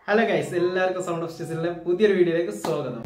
hello guys എല്ലാവർക്കും sound of സ്റ്റേഷനിലെ പുതിയൊരു വീഡിയോയിലേക്ക് സ്വാഗതം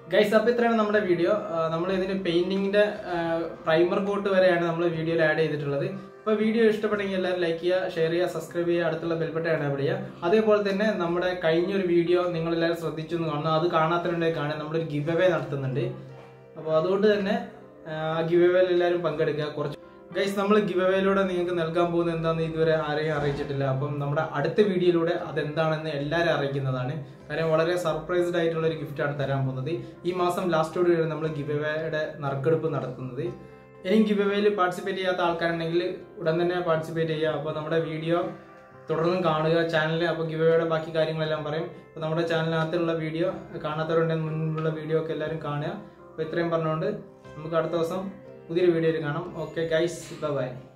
ഗൈസ് അപ്പോൾ ഇത്രയാണ് നമ്മുടെ വീഡിയോ നമ്മൾ ഇതിന് പെയിന്റിങ്ങിന്റെ പ്രൈമർ കോട്ട് വരെയാണ് നമ്മൾ വീഡിയോയിൽ ആഡ് ചെയ്തിട്ടുള്ളത് അപ്പോൾ വീഡിയോ ഇഷ്ടപ്പെട്ടെങ്കിൽ എല്ലാവരും ലൈക്ക് ചെയ്യുക ഷെയർ ചെയ്യുക സബ്സ്ക്രൈബ് ചെയ്യുക അടുത്തുള്ള ബെൽബട്ടൺ എനേബിൾ ചെയ്യുക അതേപോലെ തന്നെ നമ്മുടെ കഴിഞ്ഞൊരു വീഡിയോ നിങ്ങൾ എല്ലാവരും ശ്രദ്ധിച്ചു എന്ന് കാണുന്നു അത് കാണാത്തവരുണ്ടെങ്കിൽ കാണാൻ നമ്മളൊരു ഗിവ് അവേ നടത്തുന്നുണ്ട് അപ്പോൾ അതുകൊണ്ട് തന്നെ ആ ഗിവ് അവേയിൽ എല്ലാവരും പങ്കെടുക്കുക കുറച്ച് ഗൈസ് നമ്മൾ ഗിവ് അവേയിലൂടെ നിങ്ങൾക്ക് നൽകാൻ പോകുന്നത് എന്താണെന്ന് ഇതുവരെ ആരെയും അറിയിച്ചിട്ടില്ല അപ്പം നമ്മുടെ അടുത്ത വീഡിയോയിലൂടെ അതെന്താണെന്ന് എല്ലാവരും അറിയിക്കുന്നതാണ് കാര്യം വളരെ സർപ്രൈസ്ഡ് ആയിട്ടുള്ള ഒരു ഗിഫ്റ്റാണ് തരാൻ പോകുന്നത് ഈ മാസം ലാസ്റ്റോട് വരെ നമ്മൾ ഗിവ് അവേയുടെ നറുക്കെടുപ്പ് നടത്തുന്നത് ഇനിയും ഗിവ് അവേയിൽ പാർട്ടിസിപ്പേറ്റ് ചെയ്യാത്ത ആൾക്കാരുണ്ടെങ്കിൽ ഉടൻ തന്നെ പാർട്ടിസിപ്പേറ്റ് ചെയ്യുക അപ്പോൾ നമ്മുടെ വീഡിയോ തുടർന്നും കാണുക ചാനലിൽ അപ്പോൾ ഗിവ് അവേയുടെ ബാക്കി കാര്യങ്ങളെല്ലാം പറയും അപ്പോൾ നമ്മുടെ ചാനലിനകത്തുള്ള വീഡിയോ കാണാത്തവരുണ്ടെങ്കിൽ മുൻപുള്ള വീഡിയോ ഒക്കെ എല്ലാവരും കാണുക അപ്പോൾ ഇത്രയും പറഞ്ഞുകൊണ്ട് നമുക്ക് അടുത്ത ദിവസം പുതിയൊരു വീഡിയോയിൽ കാണാം ഓക്കെ ഗൈസ് ബൈ